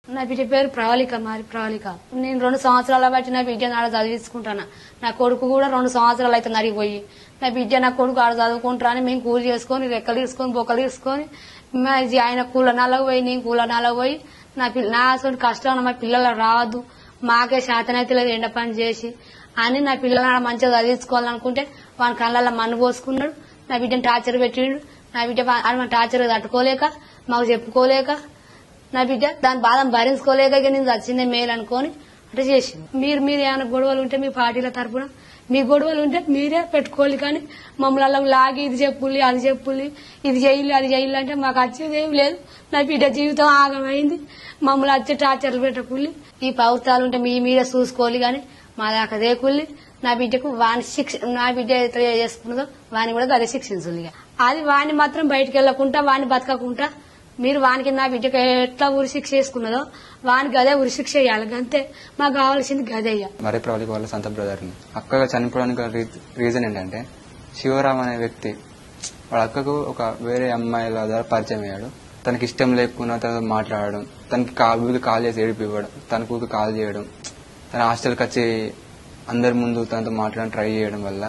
నా బిడ్డ పేరు ప్రవళిక మరి ప్రవళిక నేను రెండు సంవత్సరాల బట్టి నా బిడ్డ ఆడ చదివించుకుంటాను నా కొడుకు కూడా రెండు సంవత్సరాలు అయితే నడిగిపోయి నా బిడ్డ నా కొడుకు ఆడ చదువుకుంటా అని మేము కూలి చేసుకొని రెక్కలు తీసుకొని బొక్కలు తీసుకొని మా ఇది ఆయన కూల నల్లగా పోయి నేను కూల నల్లగా పోయి నా పిల్ల నా అసలు కష్టం మా పిల్లలు రావద్దు మాకే శాతనైతే లేదు ఎండ పని చేసి అని నా పిల్లలు ఆడ మంచిగా చదివించుకోవాలనుకుంటే వాని కళ్ళల్లో మన్ను పోసుకున్నాడు నా బిడ్డని టార్చర్ పెట్టిండు నా బిడ్డ వా- ఆడ మన టార్చర్ తట్టుకోలేక మాకు చెప్పుకోలేక నా బిడ్డ దాని బాధను భరించుకోలేక ఇక నేను చచ్చిందే మేలు అనుకొని అంటే చేసింది మీరు మీరు ఏమైనా గొడవలు ఉంటే మీ పార్టీల తరపున మీ గొడవలు ఉంటే మీరే పెట్టుకోవాలి కానీ మమ్మల్ని అలా లాగి ఇది చెప్పులి అది చెప్పులి ఇది చేయాలి అది చేయాలి అంటే మాకు వచ్చేది ఏం లేదు నా బిడ్డ జీవితం ఆగమైంది మమ్మల్ని వచ్చే టార్చర్లు పెట్టకుల్లి ఈ పౌర్తాలు ఉంటే మీ మీరే చూసుకోవాలి కానీ మా దాకా దేకుల్లి నా బిడ్డకు వాని శిక్ష నా బిడ్డ ఎట్లా చేసుకున్నదో వాని కూడా అదే శిక్షించాలి ఇక. అది వాని మాత్రం బయటకు వెళ్లకుండా వాని బతకకుండా మీరు వానికి నా బిడ్డకు ఎట్లా ఉరి శిక్ష చేసుకున్నదో వానికి అదే ఉరి శిక్ష వేయాలి అంతే మాకు కావాల్సింది గదేయ్య మరీ ప్రవళిక వాళ్ళ సొంత బ్రదర్ని అక్కగా చనిపోవడానికి గల రీ- రీజన్ ఏంటంటే శివరామ్ అనే వ్యక్తి వాళ్ళ అక్కకు ఒక వేరే అమ్మాయిల ద్వారా పరిచయం అయ్యాడు తనకి ఇష్టం లేకుండా తనతో మాట్లాడడం తనకి కాల్ ఊరికి కాల్ చేసి ఏడిపివ్వడం తనకు ఊరికి కాల్ చేయడం తన హాస్టల్కి వచ్చి అందరి ముందు తనతో మాట్లాడడం ట్రై చేయడం వల్ల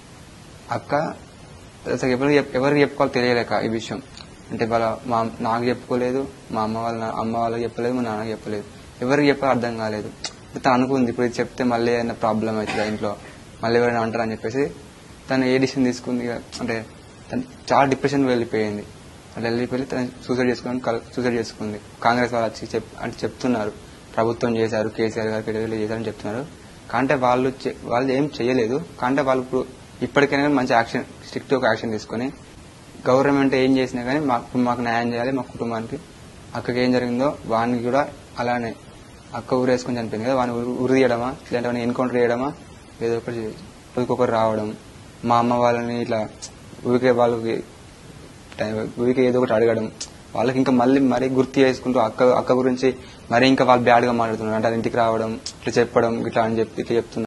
అక్క అసలు ఎవరు చెప్- ఎవరికి చెప్పుకోవాలో తెలియలేక ఈ విషయం అంటే వాళ్ళ మా నాకు చెప్పుకోలేదు మా అమ్మ వాళ్ళ అమ్మ వాళ్ళకి చెప్పలేదు మా నాన్నకి చెప్పలేదు ఎవరికి చెప్పాలో అర్థం కాలేదు తను అనుకుంది ఇప్పుడు ఇది చెప్తే మళ్ళీ ఏదైనా ప్రాబ్లం అవుతుందా ఇంట్లో మళ్ళీ ఎవరైనా అంటారని చెప్పేసి తను ఏ డిసిషన్ తీసుకుంది ఇక అంటే తను చాలా డిప్రెషన్ వెళ్ళిపోయింది అట్లా వెళ్ళిపోయి తను సూసైడ్ చేసుకుని సూసైడ్ చేసుకుంది కాంగ్రెస్ వాళ్ళు వచ్చి చెప్ అంటే చెప్తున్నారు ప్రభుత్వం చేశారు కేసీఆర్ గారు కేటీఆర్ గారు చేశారని చెప్తున్నారు కాంటే వాళ్ళు చే- వాళ్ళు ఏం చేయలేదు కాంటే వాళ్ళు ఇప్పుడు ఇప్పటికైనా కానీ మంచి యాక్షన్ స్ట్రిక్ట్ ఒక యాక్షన్ తీసుకొని గవర్నమెంట్ ఏం చేసినా కానీ మాకు మాకు న్యాయం చేయాలి మా కుటుంబానికి అక్కకి ఏం జరిగిందో వానికి కూడా అలానే అక్క ఊరేసుకొని చనిపోయింది కదా వాని ఉరి ఉరి తీయడమా లేదంటే వాడిని ఎన్కౌంటర్ చేయడమా ఏదో ఒకటి ఒకరికొకరు రావడం మా అమ్మ వాళ్ళని ఇట్లా ఊరికే వాళ్ళకి టైం- ఊరికే ఏదో ఒకటి అడగడం వాళ్ళకి ఇంకా మళ్ళీ మరీ గుర్తు చేసుకుంటూ అక్క అక్క గురించి మరీ ఇంకా వాళ్ళు బ్యాడ్ గా మాట్లాడుతున్నారు అంటే అది ఇంటికి రావడం ఇట్లా చెప్పడం ఇట్లా అని చెప్పి ఇట్లా చెప్తున్నారు